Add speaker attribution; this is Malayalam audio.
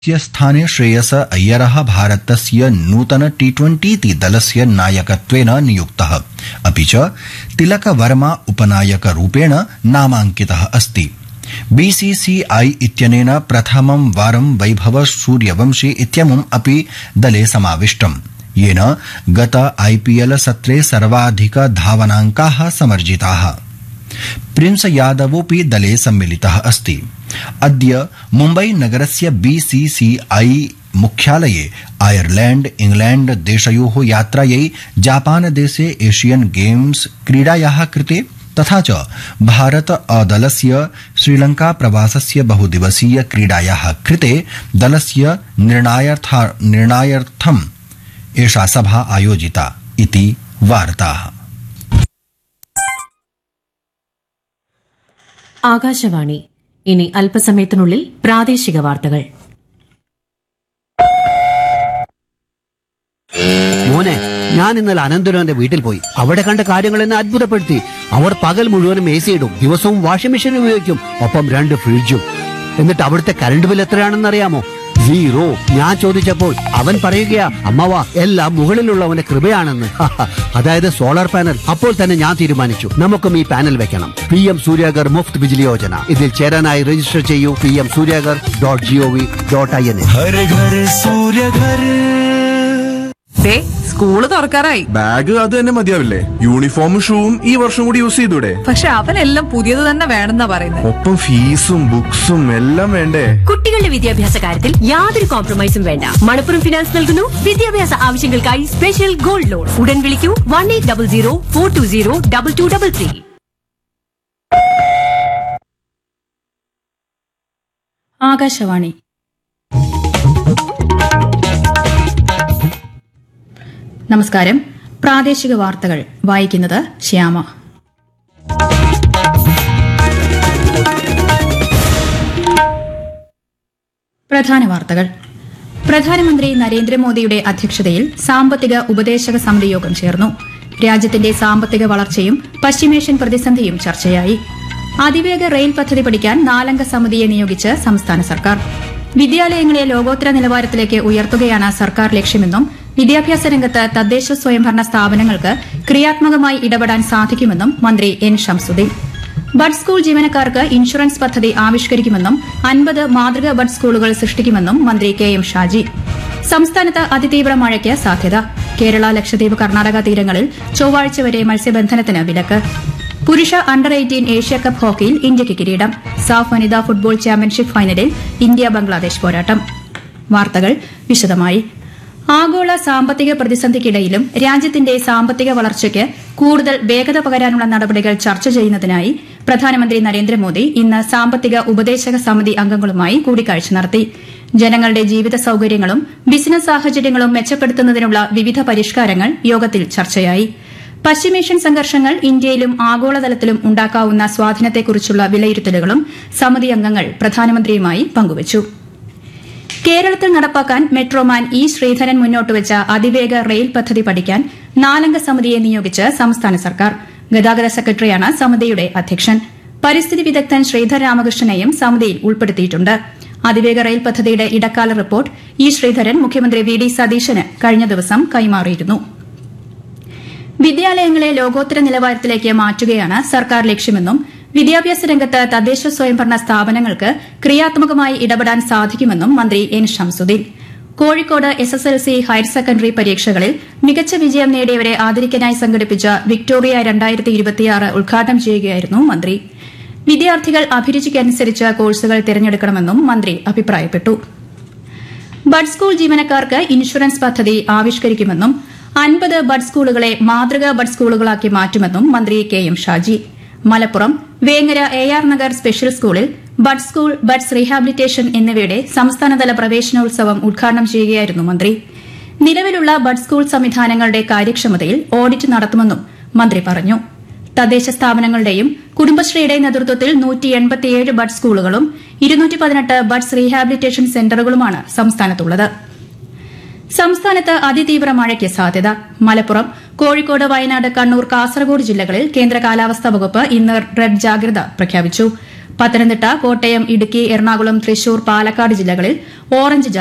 Speaker 1: स्य स्थाने श्रेयस अय्यरः भारतस्य नूतन टी ट्वेण्टीति दलस्य नायकत्वेन नियुक्तः अपि च तिलक वर्मा उपनायकरूपेण नामाङ्कितः अस्ति बीसीसीआई इत्यनेन प्रथमं वारं वैभव सूर्यवंशी इत्यमुम् अपि दले समाविष्टम् येन गत आईपीएल सत्रे सर्वाधिक धावनाङ्काः समर्जिताः प्रिंस यादवोऽपि दले सम्मिलितः अस्ति अद्य मुम्बई नगरस्य बीसीसीआई मुख्यालये आयरलैण्ड इंग्लैण्ड देशयोः यात्रायै जापान देशे एशियन गेम्स क्रीडायाः कृते तथा च भारत अदलस्य श्रीलंका प्रवासस्य बहुदिवसीय क्रीडायाः कृते दलस्य निर्णायार्थम् एषा सभा आयोजिता इति वार्ताः
Speaker 2: ആകാശവാണി ഇനി അല്പസമയത്തിനുള്ളിൽ പ്രാദേശിക വാർത്തകൾ
Speaker 3: മോനെ ഞാൻ ഇന്നലെ അനന്തരവന്റെ വീട്ടിൽ പോയി അവിടെ കണ്ട കാര്യങ്ങൾ എന്നെ അത്ഭുതപ്പെടുത്തി അവർ പകൽ മുഴുവനും എ സി ഇടും ദിവസവും വാഷിംഗ് മെഷീൻ ഉപയോഗിക്കും ഒപ്പം രണ്ട് ഫ്രിഡ്ജും എന്നിട്ട് അവിടുത്തെ കറണ്ട് ബിൽ എത്രയാണെന്ന് അറിയാമോ സീറോ ഞാൻ ചോദിച്ചപ്പോൾ അവൻ പറയുകയാ അമ്മവ എല്ലാം മുകളിലുള്ളവന്റെ കൃപയാണെന്ന് അതായത് സോളാർ പാനൽ അപ്പോൾ തന്നെ ഞാൻ തീരുമാനിച്ചു നമുക്കും ഈ പാനൽ വെക്കണം പി എം സൂര്യാഗർ മുഫ്ത് ബിജിലി യോജന ഇതിൽ ചേരാനായി രജിസ്റ്റർ ചെയ്യൂ P M Suryaghar dot G O V dot I N എ
Speaker 4: ഹര ഘര സൂര്യ ഘര
Speaker 5: ദേ സ്കൂള് തുറക്കാറായി
Speaker 6: ബാഗ് അത് തന്നെ മതിയാവില്ലേ യൂണിഫോമും ഷൂവും ഈ വർഷം കൂടി യൂസ് ചെയ്തൂടെ
Speaker 5: പക്ഷെ അവനെല്ലാം പുതിയത് തന്നെ വേണമെന്നാ പറയുന്നത്
Speaker 6: ഒപ്പം ഫീസും ബുക്സും എല്ലാം വേണ്ടേ
Speaker 7: കുട്ടികളുടെ വിദ്യാഭ്യാസ കാര്യത്തിൽ യാതൊരു കോംപ്രമൈസും വേണ്ട മണപ്പുറം ഫിനാൻസ് നൽകുന്നു വിദ്യാഭ്യാസ ആവശ്യങ്ങൾക്കായി സ്പെഷ്യൽ ഗോൾഡ് ലോൺ ഉടൻ വിളിക്കൂ one eight double zero four two zero double two double three
Speaker 8: Akashvani നമസ്കാരം പ്രാദേശിക വാർത്തകൾ വായിക്കുന്നത് ശ്യാമ പ്രധാന വാർത്തകൾ പ്രധാനമന്ത്രി നരേന്ദ്രമോദിയുടെ അധ്യക്ഷതയിൽ സാമ്പത്തിക ഉപദേശക സമിതി യോഗം ചേർന്നു രാജ്യത്തിന്റെ സാമ്പത്തിക വളർച്ചയും പശ്ചിമേഷ്യൻ പ്രതിസന്ധിയും ചർച്ചയായി അതിവേഗ റെയിൽ പദ്ധതി പഠിക്കാൻ നാലംഗ സമിതിയെ നിയോഗിച്ച് സംസ്ഥാന സർക്കാർ വിദ്യാലയങ്ങളെ ലോകോത്തര നിലവാരത്തിലേക്ക് ഉയർത്തുകയാണ് സർക്കാർ ലക്ഷ്യമെന്നും വിദ്യാഭ്യാസ രംഗത്ത് തദ്ദേശ സ്വയംഭരണ സ്ഥാപനങ്ങൾക്ക് ക്രിയാത്മകമായി ഇടപെടാൻ സാധിക്കുമെന്നും മന്ത്രി എൻ ഷംസുദ്ദീൻ ബഡ് സ്കൂൾ ജീവനക്കാർക്ക് ഇൻഷുറൻസ് പദ്ധതി ആവിഷ്കരിക്കുമെന്നും അൻപത് മാതൃക ബഡ് സ്കൂളുകൾ സൃഷ്ടിക്കുമെന്നും മന്ത്രി കെ എം ഷാജി സംസ്ഥാനത്ത് അതിതീവ്ര മഴയ്ക്ക് സാധ്യത കേരള ലക്ഷദ്വീപ് കർണാടക തീരങ്ങളിൽ ചൊവ്വാഴ്ച വരെ മത്സ്യബന്ധനത്തിന് വിലക്ക് പുരുഷ അണ്ടർ എയ്റ്റീൻ ഏഷ്യാകപ്പ് ഹോക്കിയിൽ ഇന്ത്യയ്ക്ക് കിരീടം സാഫ് വനിതാ ഫുട്ബോൾ ചാമ്പ്യൻഷിപ്പ് ഫൈനലിൽ ഇന്ത്യ ബംഗ്ലാദേശ് പോരാട്ടം വാർത്തകൾ വിശദമായി ആഗോള സാമ്പത്തിക പ്രതിസന്ധിക്കിടയിലും രാജ്യത്തിന്റെ സാമ്പത്തിക വളർച്ചയ്ക്ക് കൂടുതൽ വേഗത പകരാനുള്ള നടപടികൾ ചർച്ച ചെയ്യുന്നതിനായി പ്രധാനമന്ത്രി നരേന്ദ്രമോദി ഇന്ന് സാമ്പത്തിക ഉപദേശക സമിതി അംഗങ്ങളുമായി കൂടിക്കാഴ്ച നടത്തി ജനങ്ങളുടെ ജീവിത സൌകര്യങ്ങളും ബിസിനസ് സാഹചര്യങ്ങളും മെച്ചപ്പെടുത്തുന്നതിനുള്ള വിവിധ പരിഷ്കാരങ്ങൾ യോഗത്തിൽ ചർച്ചയായി പശ്ചിമേഷ്യൻ സംഘർഷങ്ങൾ ഇന്ത്യയിലും ആഗോളതലത്തിലും ഉണ്ടാക്കാവുന്ന സ്വാധീനത്തെക്കുറിച്ചുള്ള വിലയിരുത്തലുകളും സമിതി അംഗങ്ങൾ പ്രധാനമന്ത്രിയുമായി പങ്കുവച്ചു കേരളത്തിൽ നടപ്പാക്കാൻ മെട്രോമാൻ ഇ ശ്രീധരൻ മുന്നോട്ടുവച്ച അതിവേഗ റെയിൽ പദ്ധതി പഠിക്കാൻ നാലംഗ സമിതിയെ നിയോഗിച്ച് സംസ്ഥാന സർക്കാർ ഗതാഗത സെക്രട്ടറിയാണ് സമിതിയുടെ അധ്യക്ഷൻ പരിസ്ഥിതി വിദഗ്ധൻ ശ്രീധർ രാമകൃഷ്ണനെയും സമിതിയിൽ ഉൾപ്പെടുത്തിയിട്ടുണ്ട് അതിവേഗ റെയിൽ പദ്ധതിയുടെ ഇടക്കാല റിപ്പോർട്ട് ഇ ശ്രീധരൻ മുഖ്യമന്ത്രി വി ഡി സതീശന് കഴിഞ്ഞ ദിവസം കൈമാറിയിരുന്നു വിദ്യാലയങ്ങളെ ലോകോത്തര നിലവാരത്തിലേക്ക് മാറ്റുകയാണ് സർക്കാർ ലക്ഷ്യമെന്നും വിദ്യാഭ്യാസ രംഗത്ത് തദ്ദേശ സ്വയംഭരണ സ്ഥാപനങ്ങൾക്ക് ക്രിയാത്മകമായി ഇടപെടാൻ സാധിക്കുമെന്നും മന്ത്രി N Shamsuddin Kozhikode S S L C higher secondary പരീക്ഷകളിൽ മികച്ച വിജയം നേടിയവരെ ആദരിക്കാനായി സംഘടിപ്പിച്ച വിക്ടോറിയ രണ്ടായിരത്തി ഇരുപത്തിയാറ് ഉദ്ഘാടനം ചെയ്യുകയായിരുന്നു മന്ത്രി വിദ്യാർത്ഥികൾ അഭിരുചിക്കനുസരിച്ച് കോഴ്സുകൾ തിരഞ്ഞെടുക്കണമെന്നും മന്ത്രി അഭിപ്രായപ്പെട്ടു ബഡ് സ്കൂൾ ജീവനക്കാർക്ക് ഇൻഷുറൻസ് പദ്ധതി ആവിഷ്കരിക്കുമെന്നും അൻപത് ബഡ് സ്കൂളുകളെ മാതൃകാ ബഡ് സ്കൂളുകളാക്കി മാറ്റുമെന്നും മന്ത്രി K M Shaji Malappuram Vengara A R Nagar special സ്കൂളിൽ ബഡ് സ്കൂൾ ബഡ്സ് റീഹാബിലിറ്റേഷൻ എന്നിവയുടെ സംസ്ഥാനതല പ്രവേശനോത്സവം ഉദ്ഘാടനം ചെയ്യുകയായിരുന്നു മന്ത്രി നിലവിലുള്ള ബഡ് സ്കൂൾ സംവിധാനങ്ങളുടെ കാര്യക്ഷമതയിൽ ഓഡിറ്റ് നടത്തുമെന്നും മന്ത്രി പറഞ്ഞു തദ്ദേശ സ്ഥാപനങ്ങളുടെയും കുടുംബശ്രീയുടെ നേതൃത്വത്തിൽ നൂറ്റി എൺപത്തിയേഴ് ബഡ് സ്കൂളുകളും ഇരുന്നൂറ്റി പതിനെട്ട് ബഡ്സ് റീഹാബിലിറ്റേഷൻ സെന്ററുകളുമാണ് സംസ്ഥാനത്തുള്ളത് സംസ്ഥാനത്ത് അതിതീവ്ര മഴയ്ക്ക് സാധ്യത മലപ്പുറം കോഴിക്കോട് വയനാട് കണ്ണൂർ കാസർഗോഡ് ജില്ലകളിൽ കേന്ദ്ര കാലാവസ്ഥാ വകുപ്പ് ഇന്ന് റെഡ് ജാഗ്രത പ്രഖ്യാപിച്ചു പത്തനംതിട്ട കോട്ടയം ഇടുക്കി എറണാകുളം തൃശൂർ പാലക്കാട് ജില്ലകളിൽ ഓറഞ്ച് ജാഗ്രത